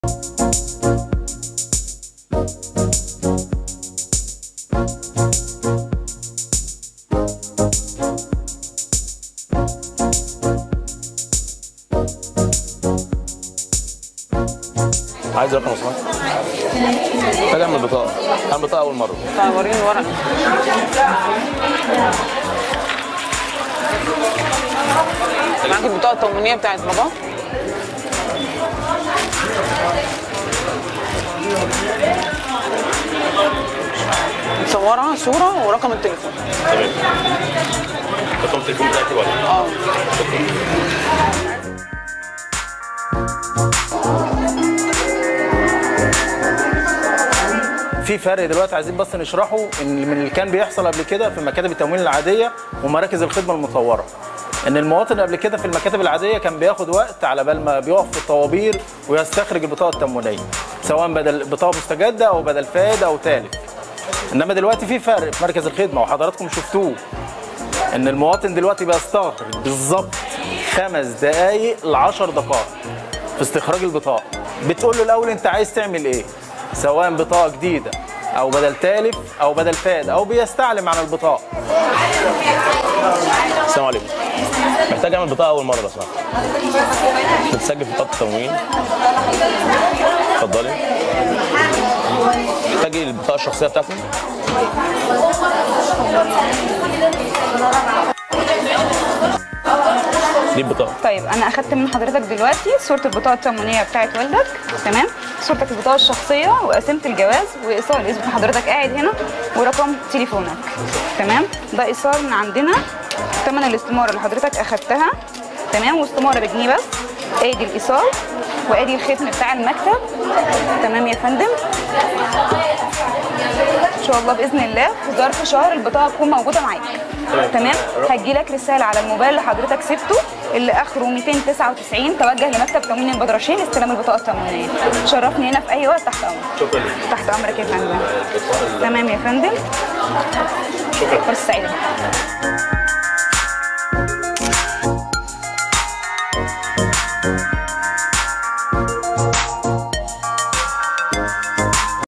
عايز رقم اسمها خليها من البطاقه انا البطاقه اول مره طيب وريني الورق معاك البطاقة التموينية بتاعت بابا مصورة صورة ورقم التليفون تمام رقم التليفون بتاعتي ولا اه في فرق دلوقتي عايزين بس نشرحه ان من اللي كان بيحصل قبل كده في مكاتب التموين العاديه ومراكز الخدمه المطوره ان المواطن قبل كده في المكاتب العاديه كان بياخد وقت على بال ما بيقف في الطوابير ويستخرج البطاقه التموينيه سواء بدل بطاقه مستجده او بدل فائد او تالف انما دلوقتي في فرق في مركز الخدمه وحضراتكم شفتوه ان المواطن دلوقتي بيستغرق بالظبط خمس دقائق ل 10 دقائق في استخراج البطاقه بتقول له الاول انت عايز تعمل ايه سواء بطاقه جديده او بدل تالف او بدل فائد او بيستعلم عن البطاقه السلام عليكم محتاج اعمل بطاقه اول مره لو سمحت بتسجل في بطاقه التموين اتفضلي محتاجي البطاقه الشخصيه بتاعتي دي البطاقه طيب انا اخدت من حضرتك دلوقتي صوره البطاقه التموينيه بتاعت والدك تمام صورتك البطاقه الشخصيه وقسيمه الجواز وايصال اسم حضرتك قاعد هنا ورقم تليفونك تمام ده ايصال من عندنا ثمن الاستماره اللي حضرتك اخدتها تمام واستماره بجنيه بس ادي الايصال وادي الختم بتاع المكتب تمام يا فندم ان شاء الله باذن الله في ظرف شهر البطاقه تكون موجوده معاك تمام هتجي لك رساله على الموبايل اللي حضرتك سبته اللي اخره 299 توجه لمكتب تموين البدرشين استلام البطاقه التموينيه شرفني هنا في اي وقت تحت امرك شكرا لك تحت امرك يا فندم تمام يا فندم شكرا فرصه سعيده